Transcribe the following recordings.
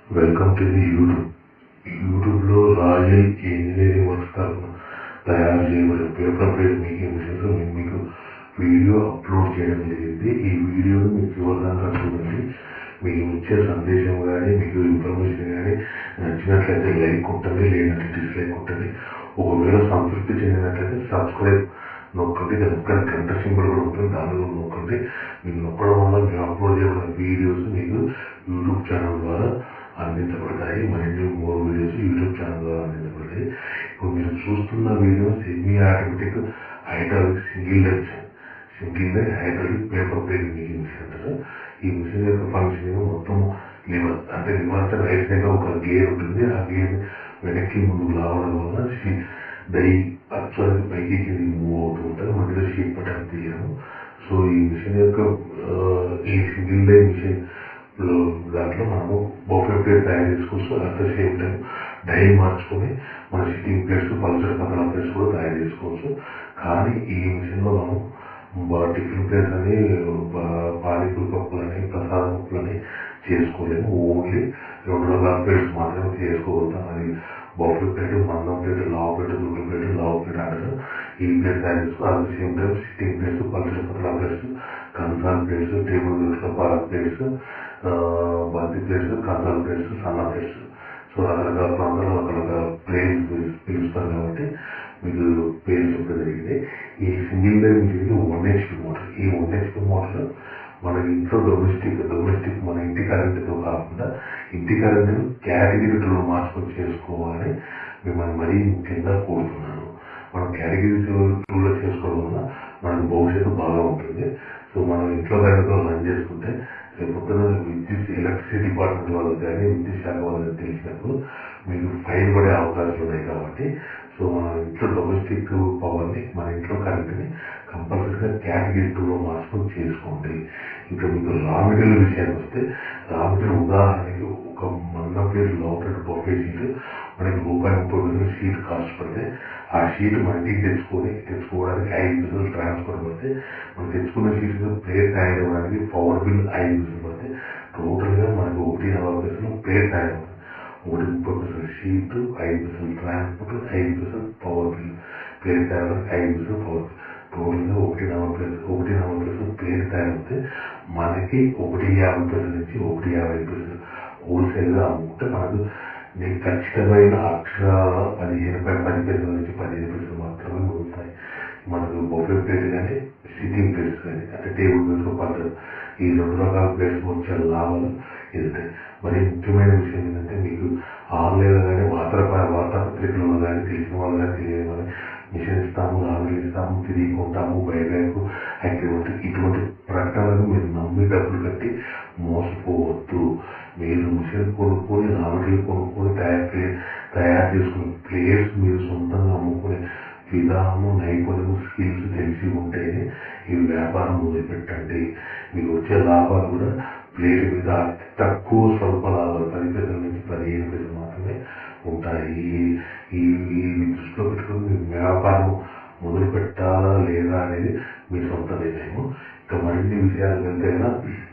welcome to the YouTube యూట్యూబ్లో Royal Engineering Works తరఫున తయారు చేయబడిన పేపర్ ప్లేట్ మేకింగ్ మిషన్స్ మేము మీకు వీడియో అప్లోడ్ చేయడం జరిగింది ఈ వీడియోను మీకు చివరిదాకా చూడండి మీకు వచ్చే సందేశం కానీ మీకు ఇన్ఫర్మేషన్ కానీ నచ్చినట్లయితే లైక్ కొట్టండి లేదంటే డిస్లైక్ కొట్టండి ఒకవేళ సంతృప్తి చెందినట్లయితే సబ్స్క్రైబ్ నొక్కండి దాని పక్కన గంట సింబల్ కూడా ఉంటుంది దాని కూడా నొక్కండి మీరు నొక్కడం వల్ల మేము అప్లోడ్ చేయబడిన వీడియోస్ మీకు యూట్యూబ్ ఛానల్ ద్వారా అందించబడతాయి మరిన్ని మోర్ వీడియోస్ యూట్యూబ్ ఛానల్ ద్వారా అందించబడతాయి ఇప్పుడు మీరు చూస్తున్న video semi automatic hydraulic single డెప్స్ సింగిల్ డెప్ hydraulic paper plate making machine అంటారు ఈ మిషన్ యొక్క ఫంక్షన్ ఏమో మొత్తం లివర్ అంటే లివర్ అంటే రైట్ సైడ్ ఒక గేర్ ఉంటుంది ఆ గేర్ వెనక్కి ముందుకు లావడం వల్ల షీ- దై అచ్చానికి పైకి కింది మూవ్ అవుతూ ఉంటుంది మధ్యలో షీట్ పట్టడం తీయడం సో ఈ మిషన్ యొక్క ఆ, ఈ సింగిల్ డై మిషన్ లో దాంట్లో మనము బఫే ప్లేట్ తయారు చేసుకోవచ్చు at the same time die మార్చుకొని మన సిట్టింగ్ ప్లేట్స్ పల్సర్ పతల ప్లేట్స్ కూడా తయారు చేసుకోవచ్చు కానీ ఈ మిషన్లో మనం బ- టిఫిన్ ప్లేట్స్ అని బ- పానీపూరి కప్పులని ప్రసాద కప్పులని చేసుకోలేము ఓన్లీ రెండు రకాల ప్లేట్స్ మాత్రమే చేసుకోగలుగుతాం అది బఫే ప్లేట్ మందం ప్లేట్ లావ్ ప్లేట్ గుడ్డు ప్లేట్ లావ్ ప్లేట్ అంటారు ఈ ప్లేట్ తయారు చేసుకో at the same time sitting plates పల్సర్ పతల ప్లేట్స్ కన్సాల్ ప్లేట్స్ టేబుల్ దొరికిన పాల ప్లేట్స్ బంతి ప్లేట్స్ కంసాల్ ప్లేట్స్ సన్న ప్లేట్స్ సో రకరకాల ప్రాంతాల్లో రకరకాల ప్లేస్ పిలుస్తారు కాబట్టి మీకు పేరు చెప్పడం జరిగింది ఈ సింగిల్ లైన్ మిషన్కి వన్ హెచ్పి మోటార్ ఈ వన్ హెచ్పి మోటార్ మన ఇంట్లో డొమెస్టిక్ డొమెస్టిక్ మన ఇంటి కరెంటుతో కాకుండా ఇంటి కరెంటును కేటగిరీ టూలో మార్చుకొని చేసుకోవాలని మిమ్మల్ని మరీ ముఖ్యంగా కోరుతున్నాను మనం కేటగిరీ టూలో చేసుకోవడం వల్ల మనకు భవిష్యత్తు బాగా ఉంటుంది సో మనం ఇంట్లో కరెంటుతో రన్ చేసుకుంటే రేపు పొద్దున విద్యుత్ ఎలక్ట్రిసిటీ డిపార్ట్మెంట్ వాళ్ళకి కానీ విద్యుత్ శాఖ వాళ్ళకి తెలిసినప్పుడు మీకు ఫైన్ పడే అవకాశాలు ఉన్నాయి కాబట్టి సో మన ఇంట్లో డొమెస్టిక్ పవర్ని మన ఇంట్లో కరెంట్ని కంపల్సరీగా కేటగిరీ టూలో మార్చుకొని చేసుకోండి ఇంకా మీకు రా మెటీరియల్ విషయానికి వస్తే రా మెటీరియల్ ఉదాహరణకి ఒక మందం పేరు లోపల బొఫే షీట్ మనకి రూపాయి ముప్పై పైసలు షీట్ కాస్ట్ పడితే ఆ షీట్ మన ఇంటికి తెచ్చుకొని తెచ్చుకోవడానికి ఐదు పైసలు ట్రాన్స్ఫర్ పడితే మనం తెచ్చుకున్న షీట్ ప్లేట్ తయారవడానికి పవర్ బిల్ ఐదు పైసలు పడితే టోటల్గా మనకు ఒకటి నలభై పైసలు ప్లేట్ తయారవుతుంది ఒకటి ముప్పై పైసలు షీట్ ఐదు పైసలు ట్రాన్స్పోర్ట్ ఐదు పైసలు పవర్ బిల్ ప్లేట్ తయారవడానికి ఐదు పైసలు పవర్ బిల్ టోటల్గా ఒకటి నలభై పైసలు ఒకటి నలభై పైసలు ప్లేట్ తయారైతే మనకి ఒకటి యాభై పైసల నుంచి ఒకటి యాభై పైసలు హోల్సేల్గా అమ్ముకుంటే మనకు నీకు ఖచ్చితమైన అక్షరాల పదిహేను పై పది పైసల నుంచి పదిహేను పైసలు మాత్రమే మిగులుతాయి మనకు బొఫే ప్లేట్ కానీ సిట్టింగ్ ప్లేట్స్ కానీ అంటే టేబుల్ ప్లేట్స్ పద్ధతి ఈ రెండు రకాల ప్లేట్స్ వచ్చే లాభాలు వెళ్తాయి మరి ముఖ్యమైన విషయం ఏంటంటే మీకు ఆన్లైన్లో కానీ వార్తా వార్తాపత్రికలలో కానీ తెలిసిన వాళ్ళు కానీ తెలియని వాళ్ళు మిషన్ ఇస్తాము రావిలు ఇస్తాము తిరిగి కొంటాము బైబ్యాక్ అగ్రిమెంట్ ఇటువంటి ప్రకటనలను మీరు నమ్మి డబ్బులు కట్టి మోసపోవద్దు మీరు మిషన్ కొనుక్కొని రావిలు కొనుక్కొని తయారు చే- తయారు చేసుకునే ప్లేస్ మీరు సొంతంగా అమ్ముకునే విధానము నైపుణ్యము స్కిల్స్ తెలిసి ఉంటేనే ఈ వ్యాపారం మొదలుపెట్టండి మీకు వచ్చే లాభాలు కూడా ప్లేట్ మీద అతి తక్కువ స్వల్ప లాభాలు పది పైసల నుంచి పదిహేను పైసలు మాత్రమే ఉంటాయి ఈ- ఈ ఈ దృష్టిలో పెట్టుకుని మీ వ్యాపారం మొదలు పెట్టాలా లేదా అనేది మీ సొంత నిర్ణయం ఇంకా మరిన్ని విషయాలు వెళ్తే కనుక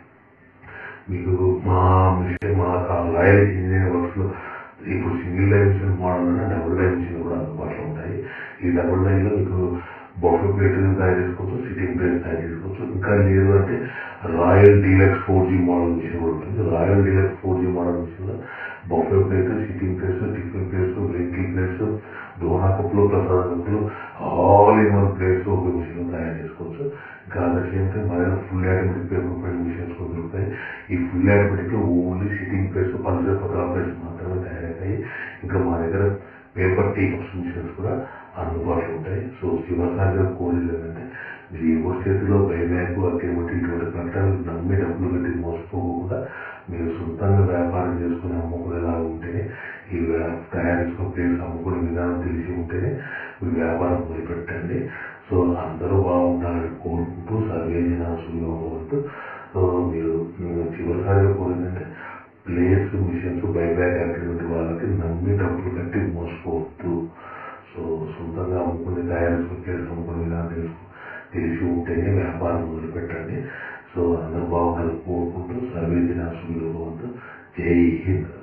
మీకు మా మిషన్ మా రాయల్ ఇంజనీరింగ్ వర్క్స్ లో ఇప్పుడు సింగిల్ లైన్ మిషన్ మోడల్ అనే డబుల్ లైన్ మిషన్ కూడా అందుబాటులో ఉంటాయి ఈ డబుల్ లైన్ లో మీకు బఫే ప్లేట్ తయారు చేసుకోవచ్చు సిట్టింగ్ ప్లేట్ తయారు చేసుకోవచ్చు ఇంకా లేదు అంటే Royal Deluxe four G model machine కూడా ఉంటుంది Royal Deluxe four G model machine లో buffet plate sitting plates tiffin plates వెంకీ ప్లేట్స్ డోనా కప్పులు ప్రసాద కప్పులు ఆల్ ఇన్ వన్ ప్లేట్స్ ఒక మిషన్ తయారు చేసుకోవచ్చు ఇంకా అట్ ద సేమ్ టైం మన full automatic paper plate machines కూడా దొరుకుతాయి ఈ ఫుల్ ఆటోమేటిక్ లో ఓన్లీ సిట్టింగ్ ప్లేట్స్ పల్సర్ పత్రాల ప్లేట్స్ మాత్రమే తయారవుతాయి ఇంకా మా దగ్గర పేపర్ టీ కప్స్ మిషన్స్ కూడా అందుబాటులో ఉంటాయి సో శివసారి గారు కోరేది ఏంటంటే మీరు ఎవరి చేతిలో బైబ్యాక్ అగ్రిమెంట్ ఇటువంటి ప్రకటనలు నమ్మి డబ్బులు కట్టి మోసపోకుండా మీరు సొంతంగా వ్యాపారం చేసుకుని అమ్ముకునేలా ఉంటేనే ఈ వ్యా- తయారు చేసుకున్న ప్లేస్ అమ్ముకునే విధానం తెలిసి ఉంటేనే మీ వ్యాపారం మొదలుపెట్టండి సో అందరూ బాగుండాలని కోరుకుంటూ సర్వేజన సుయోగవంతు సో మీరు మీరు చివరిసారిగా కోరిందంటే ప్లేస్ మిషన్స్ బైబ్యాక్ అగ్రిమెంట్ వాళ్ళకి నమ్మి డబ్బులు కట్టి మోసపోవద్దు సో సొంతంగా అమ్ముకుని తయారు చేసుకుని ప్లేస్ అమ్ముకునే విధానం తెలుసు తెలిసి ఉంటేనే వ్యాపారం మొదలు పెట్టండి సో అందరూ బాగుండాలని కోరుకుంటూ సర్వేజన సుయోగవంతు జై హింద్